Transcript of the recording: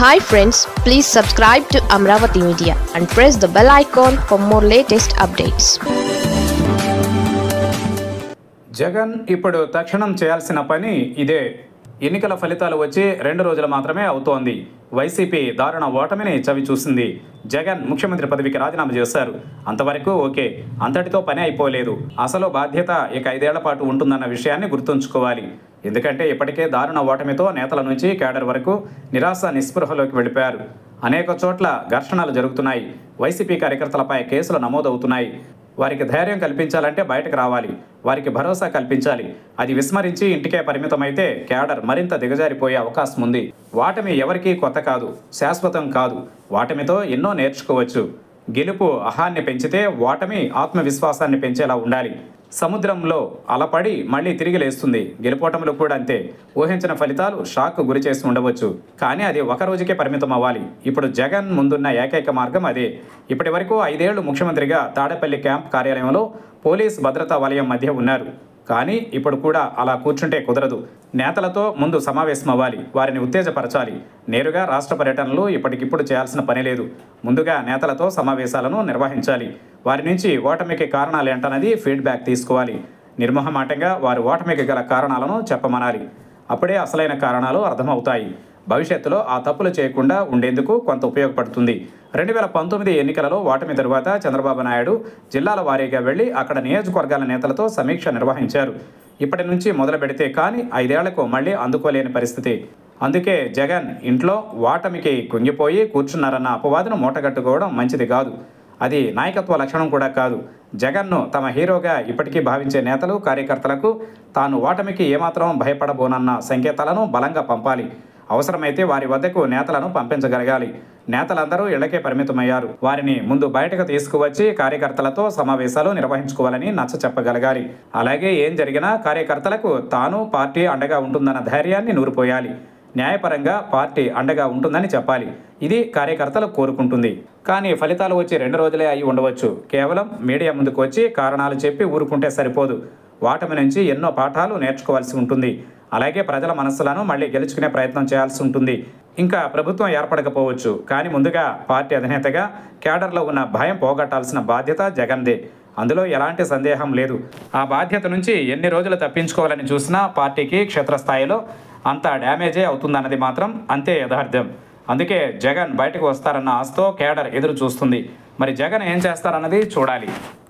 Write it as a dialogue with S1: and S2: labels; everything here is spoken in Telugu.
S1: hi friends please subscribe to Amaravati media and press the bell icon for more latest updates
S2: Jagan ఇప్పుడు తక్షణం చేయాల్సిన పని ఇదే ఎన్నికల ఫలితాలు వచ్చి రెండు రోజులు మాత్రమే అవుతోంది వైసీపీ దారుణ ఓటమిని చవి చూసింది జగన్ ముఖ్యమంత్రి పదవికి రాజీనామా చేశారు అంతవరకు ఓకే అంతటితో పని అయిపోలేదు అసలు బాధ్యత ఇక ఐదేళ్ల పాటు ఉంటుందన్న విషయాన్ని గుర్తుంచుకోవాలి ఎందుకంటే ఇప్పటికే దారుణ ఓటమితో నేతల నుంచి కేడర్ వరకు నిరాశ నిస్పృహలోకి వెళ్ళిపోయారు అనేక చోట్ల ఘర్షణలు జరుగుతున్నాయి వైసీపీ కార్యకర్తలపై కేసులు నమోదవుతున్నాయి వారికి ధైర్యం కల్పించాలంటే బయటకు రావాలి వారికి భరోసా కల్పించాలి అది విస్మరించి ఇంటికే పరిమితమైతే క్యాడర్ మరింత దిగజారిపోయే అవకాశం ఉంది వాటమి ఎవరికీ కొత్త కాదు శాశ్వతం కాదు వాటమితో ఎన్నో నేర్చుకోవచ్చు గెలుపు అహాన్ని పెంచితే ఓటమి ఆత్మవిశ్వాసాన్ని పెంచేలా ఉండాలి సముద్రంలో అలపడి మళ్ళీ తిరిగి లేస్తుంది గెలుపోటములు కూడా అంతే ఊహించిన ఫలితాలు షాక్ గురి చేసి ఉండవచ్చు కానీ అది ఒక రోజుకే పరిమితం అవ్వాలి ఇప్పుడు జగన్ ముందున్న ఏకైక మార్గం అదే ఇప్పటి వరకు ఐదేళ్లు ముఖ్యమంత్రిగా తాడేపల్లి క్యాంప్ కార్యాలయంలో పోలీస్ భద్రతా వలయం మధ్య ఉన్నారు కానీ ఇప్పుడు కూడా అలా కూర్చుంటే కుదరదు నేతలతో ముందు సమావేశం అవ్వాలి వారిని ఉత్తేజపరచాలి నేరుగా రాష్ట్ర పర్యటనలు ఇప్పటికిప్పుడు చేయాల్సిన పని లేదు ముందుగా నేతలతో సమావేశాలను నిర్వహించాలి వారి నుంచి ఓటమికి కారణాలు ఏంటన్నది ఫీడ్బ్యాక్ తీసుకోవాలి నిర్మోహమాటంగా వారి ఓటమికి గల కారణాలను చెప్పమనాలి అప్పుడే అసలైన కారణాలు అర్థమవుతాయి భవిష్యత్తులో ఆ తప్పులు చేయకుండా ఉండేందుకు కొంత ఉపయోగపడుతుంది రెండు వేల పంతొమ్మిది ఎన్నికలలో ఓటమి తరువాత చంద్రబాబు నాయుడు జిల్లాల వారీగా వెళ్లి అక్కడ నియోజకవర్గాల నేతలతో సమీక్ష నిర్వహించారు ఇప్పటి నుంచి మొదలు పెడితే కానీ ఐదేళ్లకు మళ్ళీ అందుకోలేని పరిస్థితి అందుకే జగన్ ఇంట్లో ఓటమికి కుంగిపోయి కూర్చున్నారన్న అపవాదును మూటగట్టుకోవడం మంచిది కాదు అది నాయకత్వ లక్షణం కూడా కాదు జగన్ను తమ హీరోగా ఇప్పటికీ భావించే నేతలు కార్యకర్తలకు తాను ఓటమికి ఏమాత్రం భయపడబోనన్న సంకేతాలను బలంగా పంపాలి అవసరమైతే వారి వద్దకు నేతలను పంపించగలగాలి నేతలందరూ ఇళ్లకే పరిమితమయ్యారు వారిని ముందు బయటకు తీసుకువచ్చి కార్యకర్తలతో సమావేశాలు నిర్వహించుకోవాలని నచ్చ చెప్పగలగాలి అలాగే ఏం జరిగినా కార్యకర్తలకు తాను పార్టీ అండగా ఉంటుందన్న ధైర్యాన్ని నూరిపోయాలి న్యాయపరంగా పార్టీ అండగా ఉంటుందని చెప్పాలి ఇది కార్యకర్తలు కోరుకుంటుంది కానీ ఫలితాలు వచ్చి రెండు రోజులే అయి ఉండవచ్చు కేవలం మీడియా ముందుకు వచ్చి కారణాలు చెప్పి ఊరుకుంటే సరిపోదు వాటమి నుంచి ఎన్నో పాఠాలు నేర్చుకోవాల్సి ఉంటుంది అలాగే ప్రజల మనస్సులను మళ్ళీ గెలుచుకునే ప్రయత్నం చేయాల్సి ఉంటుంది ఇంకా ప్రభుత్వం ఏర్పడకపోవచ్చు కానీ ముందుగా పార్టీ అధినేతగా కేడర్లో ఉన్న భయం పోగొట్టాల్సిన బాధ్యత జగన్దే అందులో ఎలాంటి సందేహం లేదు ఆ బాధ్యత నుంచి ఎన్ని రోజులు తప్పించుకోవాలని చూసినా పార్టీకి క్షేత్రస్థాయిలో అంత డ్యామేజే అవుతుందన్నది మాత్రం అంతే యథార్థం అందుకే జగన్ బయటకు వస్తారన్న ఆశతో కేడర్ ఎదురు చూస్తుంది మరి జగన్ ఏం చేస్తారన్నది చూడాలి